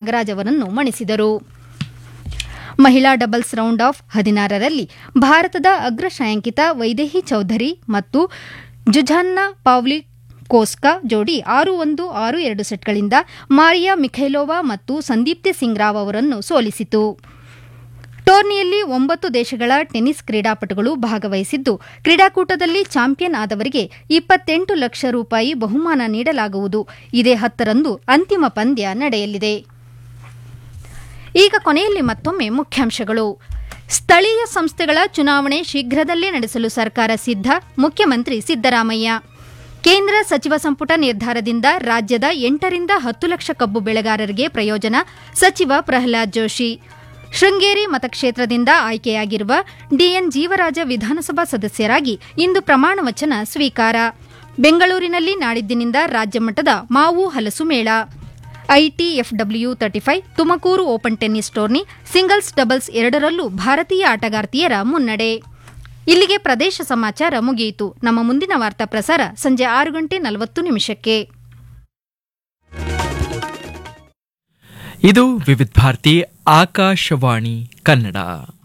ನಾಗರಾಜ್ ಅವರನ್ನು ಮಣಿಸಿದರು ಮಹಿಳಾ doubles round of ಹದಿನಾರರಲ್ಲಿ ಭಾರತದ ಅಗ್ರ ಶ್ರೇಯಾಂಕಿತ ವೈದೇಹಿ ಚೌಧರಿ ಮತ್ತು ಜುಝಾನ್ನ ಪಾವ್ಲಿ ಕೋಸ್ಕಾ ಜೋಡಿ ಆರು ಒಂದು ಆರು ಎರಡು ಸೆಟ್ಗಳಿಂದ ಮಾರಿಯಾ ಮಿಖೈಲೋವಾ ಮತ್ತು ಸಂದೀಪ್ತಿ ಸಿಂಗ್ ರಾವ್ ಅವರನ್ನು ಸೋಲಿಸಿತು ಟೂರ್ನಿಯಲ್ಲಿ ಒಂಬತ್ತು ದೇಶಗಳ ಟೆನ್ನಿಸ್ ಕ್ರೀಡಾಪಟುಗಳು ಭಾಗವಹಿಸಿದ್ದು ಕ್ರೀಡಾಕೂಟದಲ್ಲಿ ಚಾಂಪಿಯನ್ ಆದವರಿಗೆ ಇಪ್ಪತ್ತೆಂಟು ಲಕ್ಷ ರೂಪಾಯಿ ಬಹುಮಾನ ನೀಡಲಾಗುವುದು ಇದೇ ಹತ್ತರಂದು ಅಂತಿಮ ಪಂದ್ಯ ನಡೆಯಲಿದೆ ಈಗ ಕೊನೆಯಲ್ಲಿ ಮತ್ತೊಮ್ಮೆ ಮುಖ್ಯಾಂಶಗಳು ಸ್ಥಳೀಯ ಸಂಸ್ಥೆಗಳ ಚುನಾವಣೆ ಶೀಘ್ರದಲ್ಲೇ ನಡೆಸಲು ಸರ್ಕಾರ ಸಿದ್ಧ ಮುಖ್ಯಮಂತ್ರಿ ಸಿದ್ದರಾಮಯ್ಯ ಕೇಂದ್ರ ಸಚಿವ ಸಂಪುಟ ನಿರ್ಧಾರದಿಂದ ರಾಜ್ಯದ ಎಂಟರಿಂದ ಹತ್ತು ಲಕ್ಷ ಕಬ್ಬು ಬೆಳೆಗಾರರಿಗೆ ಪ್ರಯೋಜನ ಸಚಿವ ಪ್ರಹ್ಲಾದ್ ಜೋಶಿ ಶೃಂಗೇರಿ ಮತಕ್ಷೇತ್ರದಿಂದ ಆಯ್ಕೆಯಾಗಿರುವ ಡಿಎನ್ ಜೀವರಾಜ ವಿಧಾನಸಭಾ ಸದಸ್ಯರಾಗಿ ಇಂದು ಪ್ರಮಾಣ ವಚನ ಸ್ವೀಕಾರ ಬೆಂಗಳೂರಿನಲ್ಲಿ ನಾಡಿದ್ದಿನಿಂದ ರಾಜ್ಯ ಮಟ್ಟದ ಮಾವು ಹಲಸು ಮೇಳ I T F W thirty five Tumakuru open tennis ಟೂರ್ನಿ ಸಿಂಗಲ್ಸ್ ಡಬಲ್ಸ್ ಎರಡರಲ್ಲೂ ಭಾರತೀಯ ಆಟಗಾರ್ತಿಯರ ಮುನ್ನಡೆ ಇಲ್ಲಿಗೆ ಪ್ರದೇಶ ಸಮಾಚಾರ ಮುಗಿಯಿತು ನಮ್ಮ ಮುಂದಿನ ವಾರ್ತಾ ಪ್ರಸಾರ ಸಂಜೆ ಆರು ಗಂಟೆ ನಲವತ್ತು ನಿಮಿಷಕ್ಕೆ ಇದು ವಿವಿಧ ಭಾರತಿ ಆಕಾಶವಾಣಿ ಕನ್ನಡ